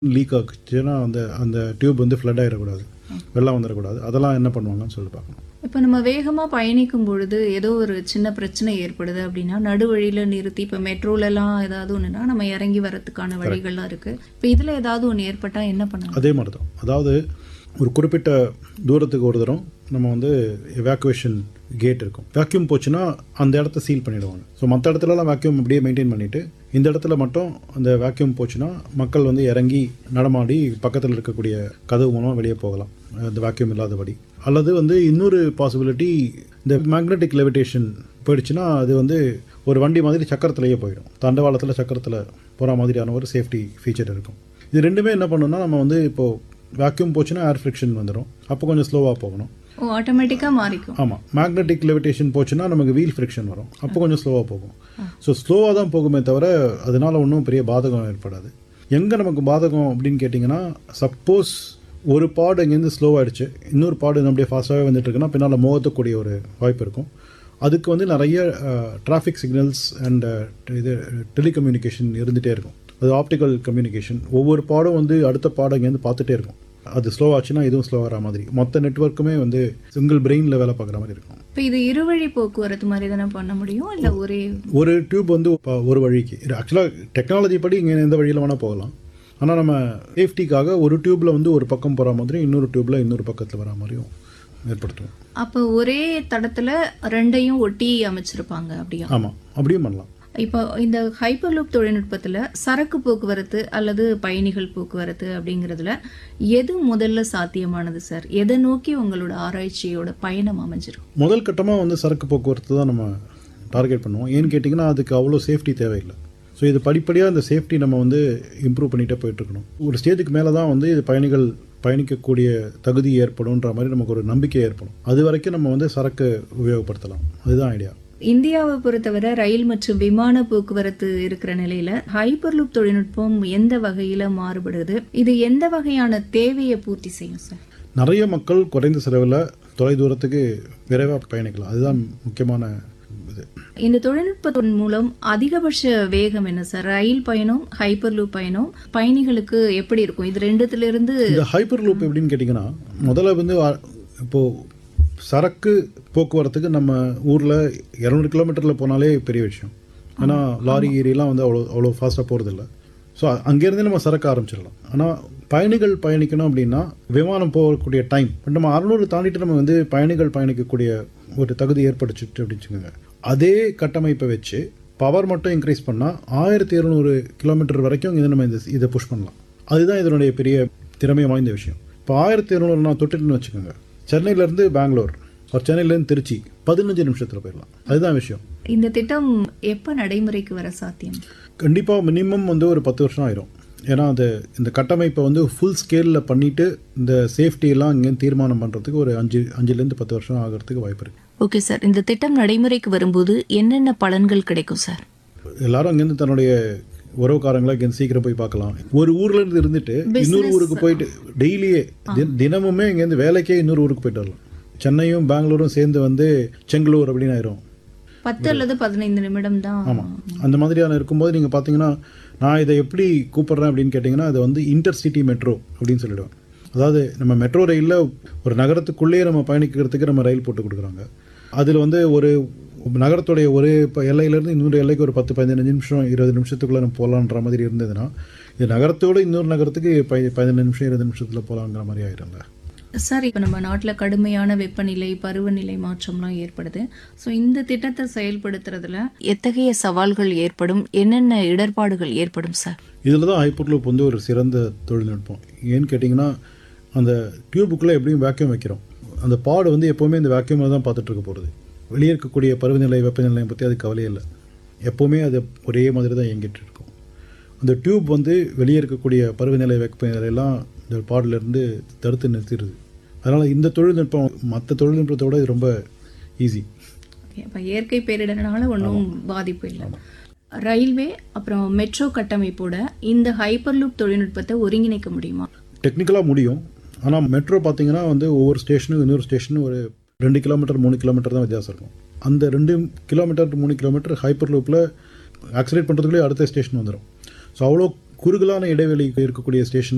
league ஆச்சுன்னா அந்த அந்த டியூப் வந்து ஃப்ளட் ஆகிடக்கூடாது வெள்ளம் வந்துடக்கூடாது அதெல்லாம் என்ன பண்ணுவாங்கன்னு சொல்லி பார்க்கணும் இப்போ நம்ம வேகமாக பயணிக்கும் பொழுது ஏதோ ஒரு சின்ன பிரச்சனை ஏற்படுது அப்படின்னா நடுவழியில் நிறுத்தி இப்போ மெட்ரோலலாம் ஏதாவது ஒன்றுனா நம்ம இறங்கி வரதுக்கான வழிகள்லாம் இருக்குது இப்போ இதில் ஏதாவது ஒன்று ஏற்பட்டால் என்ன பண்ணலாம் அதே மாதிரி தான் அதாவது ஒரு குறிப்பிட்ட தூரத்துக்கு ஒரு தரம் நம்ம வந்து எவாக்குவேஷன் கேட் இருக்கும் வேக்யூம் போச்சுன்னா அந்த இடத்த சீல் பண்ணிடுவாங்க ஸோ மற்ற இடத்துலலாம் வேக்யூம் அப்படியே மெயின்டைன் பண்ணிவிட்டு இந்த இடத்துல மட்டும் அந்த வேக்யூம் போச்சுன்னா மக்கள் வந்து இறங்கி நடமாடி பக்கத்தில் இருக்கக்கூடிய கதவு மூலமாக வெளியே போகலாம் அந்த வேக்யூம் இல்லாதபடி அல்லது வந்து இன்னொரு பாசிபிலிட்டி இந்த மேக்னெட்டிக் லெவிடேஷன் போயிடுச்சுன்னா அது வந்து ஒரு வண்டி மாதிரி சக்கரத்திலேயே போயிடும் தண்டவாளத்தில் சக்கரத்தில் போகிற மாதிரியான ஒரு சேஃப்டி ஃபீச்சர் இருக்கும் இது ரெண்டுமே என்ன பண்ணணும்னா நம்ம வந்து இப்போது வேக்யூம் போச்சுன்னா ஏர் ஃப்ரிக்ஷன் வந்துடும் அப்போ கொஞ்சம் ஸ்லோவாக போகணும் ஓ ஆட்டோமேட்டிக்காக மாறிக்கும் ஆமாம் மேக்னெட்டிக் லெவிடேஷன் போச்சுன்னா நமக்கு வீல் ஃப்ரிக்ஷன் வரும் அப்போ கொஞ்சம் ஸ்லோவாக போகும் ஸோ ஸ்லோவாக தான் போகுமே தவிர அதனால ஒன்றும் பெரிய பாதகம் ஏற்படாது எங்கே நமக்கு பாதகம் அப்படின்னு கேட்டிங்கன்னா சப்போஸ் ஒரு பாடு இங்கேருந்து ஸ்லோவாகிடுச்சு இன்னொரு பாடு அப்படியே ஃபாஸ்ட்டாகவே வந்துட்டு இருக்குன்னா பின்னால் மோகத்தக்கூடிய ஒரு வாய்ப்பு இருக்கும் அதுக்கு வந்து நிறைய டிராஃபிக் சிக்னல்ஸ் அண்ட் இது டெலிகம்யூனிகேஷன் இருந்துகிட்டே இருக்கும் அது ஆப்டிக்கல் கம்யூனிகேஷன் ஒவ்வொரு பாடம் வந்து அடுத்த பாடம் இங்கேருந்து பார்த்துட்டே இருக்கும் அது ஸ்லோ ஆச்சுன்னா இதுவும் ஸ்லோ ஆகிற மாதிரி மொத்த நெட்ஒர்க்குமே வந்து சிங்கிள் பிரெயினில் வேலை பார்க்குற மாதிரி இருக்கும் இப்போ இது இருவழி போக்குவரத்து மாதிரி தானே பண்ண முடியும் இல்லை ஒரே ஒரு டியூப் வந்து ப- ஒரு வழிக்கு ஆக்சுவலாக டெக்னாலஜி படி இங்கே எந்த வழியில் வேணால் போகலாம் ஆனால் நம்ம சேஃப்டிக்காக ஒரு டியூப்பில் வந்து ஒரு பக்கம் போகிற மாதிரி இன்னொரு டியூப்பில் இன்னொரு பக்கத்தில் வர மாதிரியும் ஏற்படுத்துவோம் அப்போ ஒரே தடத்தில் ரெண்டையும் ஒட்டி அமைச்சிருப்பாங்க அப்படியா ஆமாம் அப்படியும் பண்ணலாம் இப்போ இந்த ஹைப்பர்லூப் தொழில்நுட்பத்தில் சரக்கு போக்குவரத்து அல்லது பயணிகள் போக்குவரத்து அப்படிங்கிறதுல எது முதல்ல சாத்தியமானது சார் எதை நோக்கி உங்களோட ஆராய்ச்சியோட பயணம் அமைஞ்சிரும் முதல் கட்டமாக வந்து சரக்கு போக்குவரத்து தான் நம்ம டார்கெட் பண்ணுவோம் ஏன்னு கேட்டிங்கன்னா அதுக்கு அவ்வளோ சேஃப்டி தேவையில்லை ஸோ இது படிப்படியாக இந்த சேஃப்டி நம்ம வந்து இம்ப்ரூவ் பண்ணிகிட்டே போயிட்டுருக்கணும் ஒரு ஸ்டேஜுக்கு மேலே தான் வந்து இது பயணிகள் பயணிக்கக்கூடிய தகுதி ஏற்படும்ன்ற மாதிரி நமக்கு ஒரு நம்பிக்கை ஏற்படும் அது வரைக்கும் நம்ம வந்து சரக்கு உபயோகப்படுத்தலாம் அதுதான் ஐடியா இந்தியாவை பொறுத்தவரை ரயில் மற்றும் விமான போக்குவரத்து இருக்கிற நிலையில ஹைப்பர்லூப் தொழில்நுட்பம் எந்த வகையில மாறுபடுது இது எந்த வகையான தேவையை பூர்த்தி செய்யும் சார் நிறைய மக்கள் குறைந்த செலவில் தொலை தூரத்துக்கு விரைவாக பயணிக்கலாம் அதுதான் முக்கியமான இது இந்த தொழில்நுட்பத்தின் மூலம் அதிகபட்ச வேகம் என்ன சார் ரயில் பயணம் ஹைப்பர்லூப் பயணம் பயணிகளுக்கு எப்படி இருக்கும் இது ரெண்டுத்துல இருந்து இந்த ஹைப்பர் லூப் எப்படின்னு கேட்டிங்கன்னா முதல்ல வந்து அ- இப்போ சரக்கு போக்குவரத்துக்கு நம்ம ஊரில் இரநூறு கிலோமீட்டரில் போனாலே பெரிய விஷயம் ஏன்னா லாரி ஏரியெல்லாம் வந்து அவ்வளோ அவ்வளோ ஃபாஸ்ட்டாக போகிறதில்ல ஸோ அங்கேருந்தே நம்ம சரக்கு ஆரம்பிச்சிடலாம் ஆனால் பயணிகள் பயணிக்கணும் அப்படின்னா விமானம் போகக்கூடிய டைம் பட் நம்ம அறநூறு தாண்டிட்டு நம்ம வந்து பயணிகள் பயணிக்கக்கூடிய ஒரு தகுதி ஏற்படுச்சிட்டு அப்படின்னு வச்சுக்கோங்க அதே கட்டமைப்பை வச்சு பவர் மட்டும் இன்க்ரீஸ் பண்ணால் ஆயிரத்தி இரநூறு கிலோமீட்டர் வரைக்கும் இதை நம்ம இந்த இதை புஷ் பண்ணலாம் அதுதான் இதனுடைய பெரிய திறமை வாய்ந்த விஷயம் இப்போ ஆயிரத்தி இரநூறு நான் தொட்டுட்டுன்னு வச்சுக்கோங்க சென்னையிலேருந்து பெங்களூர் ஒரு சென்னையிலேருந்து திருச்சி பதினஞ்சு நிமிஷத்தில் போயிடலாம் அதுதான் விஷயம் இந்த திட்டம் எப்ப நடைமுறைக்கு வர சாத்தியம் கண்டிப்பாக மினிமம் வந்து ஒரு பத்து வருஷம் ஆயிரும் ஏன்னா அது இந்த கட்டமைப்பை வந்து ஃபுல் ஸ்கேலில் பண்ணிவிட்டு இந்த சேஃப்டியெல்லாம் இங்கே தீர்மானம் பண்ணுறதுக்கு ஒரு அஞ்சு அஞ்சுலேருந்து பத்து வருஷம் ஆகிறதுக்கு வாய்ப்பு இருக்குது ஓகே சார் இந்த திட்டம் நடைமுறைக்கு வரும்போது என்னென்ன பலன்கள் கிடைக்கும் சார் எல்லாரும் அங்கேருந்து தன்னுடைய உறவுக்காரங்களை இங்கே சீக்கிரம் போய் பார்க்கலாம் ஒரு ஊர்ல இருந்து இருந்துட்டு இன்னொரு ஊருக்கு போயிட்டு டெய்லியே தின- தினமுமே இங்கேருந்து வேலைக்கே இன்னொரு ஊருக்கு போயிட்டு வரலாம் சென்னையும் பெங்களூரும் சேர்ந்து வந்து செங்களூர் அப்படின்னு ஆயிரும் பத்து அல்லது பதினைந்து நிமிடம் தான் ஆமாம் அந்த மாதிரியான இருக்கும்போது நீங்கள் பார்த்தீங்கன்னா நான் இதை எப்படி கூப்பிடுறேன் அப்படின்னு கேட்டிங்கன்னா அது வந்து இன்டர் சிட்டி மெட்ரோ அப்படின்னு சொல்லிடுவேன் அதாவது நம்ம மெட்ரோ ரயிலில் ஒரு நகரத்துக்குள்ளேயே நம்ம பயணிக்கிறதுக்கு நம்ம ரயில் போட்டு கொடுக்குறாங்க அதில் வந்து ஒரு நகரத்துடைய ஒரு இப்போ எல்லையிலேருந்து இன்னொரு எல்லைக்கு ஒரு பத்து பதினஞ்சு நிமிஷம் இருபது நிமிஷத்துக்குள்ளே நம்ம போகலான்ற மாதிரி இருந்ததுன்னா இது நகரத்தோட இன்னொரு நகரத்துக்கு ப பதினஞ்சு நிமிஷம் இருபது நிமிஷத்தில் போகலாங்கிற மாதிரி ஆயிரும்ல சார் இப்போ நம்ம நாட்டில் கடுமையான வெப்பநிலை பருவநிலை மாற்றம்லாம் ஏற்படுது ஸோ இந்த திட்டத்தை செயல்படுத்துறதுல எத்தகைய சவால்கள் ஏற்படும் என்னென்ன இடர்பாடுகள் ஏற்படும் சார் இதில் தான் ஹைப்பர்லூப் வந்து ஒரு சிறந்த தொழில்நுட்பம் ஏன்னு கேட்டிங்கன்னா அந்த டியூபுக்குள்ளே எப்படியும் வேக்யூம் வைக்கிறோம் அந்த பாடு வந்து எப்போவுமே இந்த வேக்யூமில் தான் பார்த்துட்டு இருக்க போகிறது வெளியே இருக்கக்கூடிய பருவநிலை வெப்பநிலையை பற்றி அது கவலையே இல்லை எப்போவுமே அது ஒரே மாதிரி தான் இயங்கிட்டு இருக்கும் அந்த டியூப் வந்து வெளியே இருக்கக்கூடிய பருவநிலை வெப்பநிலையெல்லாம் இந்த பாடிலிருந்து தடுத்து நிறுத்திடுது அதனால் இந்த தொழில்நுட்பம் மற்ற தொழில்நுட்பத்தோட இது ரொம்ப ஈஸி ஓகே அப்போ இயற்கை பேரிடர்னால ஒன்றும் பாதிப்பு இல்லை ரயில்வே அப்புறம் மெட்ரோ கட்டமைப்போட இந்த ஹைப்பர்லூப் தொழில்நுட்பத்தை ஒருங்கிணைக்க முடியுமா டெக்னிக்கலாக முடியும் ஆனால் மெட்ரோ பார்த்தீங்கன்னா வந்து ஒவ்வொரு ஸ்டேஷனும் இன்னொரு ஸ்டேஷனும் ஒரு ரெண்டு கிலோமீட்டர் மூணு கிலோமீட்டர் தான் வித்தியாசம் இருக்கும் அந்த ரெண்டு கிலோமீட்டர் மூணு கிலோமீட்டர் ஹைப்பர் லூப்பில் ஆக்சிலேட் பண்ணுறதுக்குள்ளே அடுத்த ஸ்டேஷன் வந்துடும் ஸோ அவ்வளோ குறுகலான இடைவெளி இருக்கக்கூடிய ஸ்டேஷன்